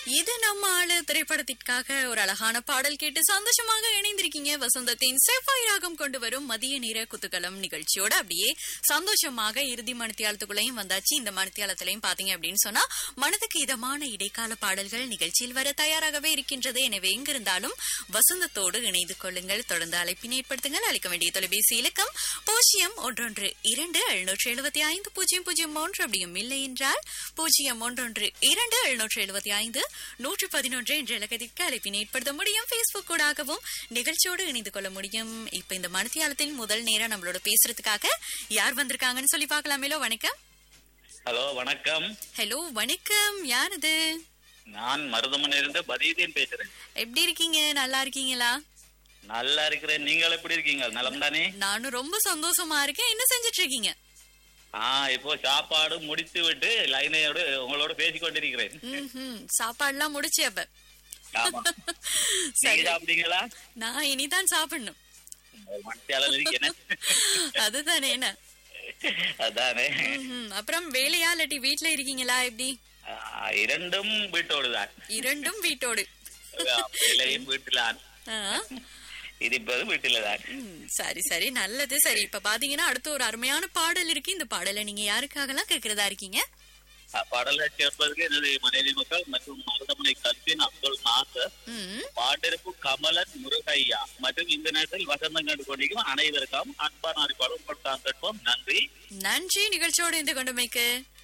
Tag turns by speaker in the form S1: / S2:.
S1: இது நம்ம ஆளு திரைப்படத்திற்காக ஒரு அழகான பாடல் கேட்டு சந்தோஷமாக இணைந்திருக்கீங்க வசந்தத்தின் செவ்வாய் ராகம் கொண்டு வரும் மதிய நேர குத்துக்களம் நிகழ்ச்சியோட அப்படியே சந்தோஷமாக இறுதி மணித்தியாலத்துக்குள்ளேயும் வந்தாச்சு இந்த மணித்தியாலத்திலையும் பாத்தீங்க அப்படின்னு சொன்னா மனதுக்கு இதமான இடைக்கால பாடல்கள் நிகழ்ச்சியில் வர தயாராகவே இருக்கின்றது எனவே எங்கிருந்தாலும் வசந்தத்தோடு இணைந்து கொள்ளுங்கள் தொடர்ந்து அழைப்பினை ஏற்படுத்துங்கள் அளிக்க வேண்டிய தொலைபேசி இலக்கம் பூஜ்ஜியம் ஒன்றொன்று இரண்டு எழுநூற்று எழுபத்தி ஐந்து பூஜ்ஜியம் பூஜ்ஜியம் மூன்று அப்படியும் இல்லை என்றால் பூஜ்ஜியம் ஒன்றொன்று இரண்டு எழுநூற்று எழுபத்தி ஐந்து நூற்று பதினொன்று என்ற இலக்கத்திற்கு அழைப்பினை ஏற்படுத்த முடியும் பேஸ்புக் கூடாகவும் நிகழ்ச்சியோடு இணைந்து கொள்ள முடியும் இப்ப இந்த மனத்தியாலத்தில் முதல் நேரம் நம்மளோட பேசுறதுக்காக யார் வந்திருக்காங்கன்னு சொல்லி பார்க்கலாமேலோ வணக்கம்
S2: ஹலோ வணக்கம்
S1: ஹலோ வணக்கம் யார் இது
S2: நான் மருதமனையில இருந்து பதீதீன் பேசுறேன்
S1: எப்படி இருக்கீங்க நல்லா இருக்கீங்களா
S2: நல்லா இருக்கிறேன் நீங்கள் எப்படி இருக்கீங்க நலம் தானே
S1: நானும் ரொம்ப சந்தோஷமா இருக்கேன் என்ன செஞ்சிட்டு இருக்கீங்க
S2: ஆ இப்போ சாப்பாடு முடித்து விட்டு லைனையோடு உங்களோட பேசிக் கொண்டிருக்கிறேன்
S1: ம்ஹும். சாப்பாடுலாம் முடிச்சு அப்ப
S2: ஆமா
S1: சரி
S2: நீங்க சாப்பிட்டீங்களா
S1: நான் இனிதான் சாப்பிடணும்
S2: மத்தியாலம் இருக்கிறேன்
S1: அதுதானே என்ன
S2: அதானே
S1: ம்ஹும். அப்புறம் வேலையா இல்லாட்டி வீட்ல இருக்கீங்களா எப்படி
S2: ஆ, இரண்டும் வீட்டோடு தான்
S1: இரண்டும் வீட்டோடு
S2: வேலையும் வீட்டிலான்
S1: ஆ.
S2: இருப்பது வீட்டில தான்
S1: ம், சரி சரி நல்லது சரி இப்ப பாத்தீங்கன்னா அடுத்து ஒரு அருமையான பாடல் இருக்கு இந்த பாடலை நீங்க யாருக்காகலாம் கேக்குறதா இருக்கீங்க
S2: பாடலை சேர்ப்பதற்கு எனது மனைவி மக்கள் மற்றும் மருதமனை கல்வின் அப்துல் நாசர்
S1: ம்,
S2: பாட்டிருப்பு கமலன் முருகையா மற்றும் இந்த நேரத்தில் வசந்தம் கண்டு கொண்டிருக்கும் அனைவருக்கும் அன்பான அறிவாளர் உங்கள் காண்போம் நன்றி
S1: நன்றி நிகழ்ச்சியோடு இந்த கொண்டமைக்கு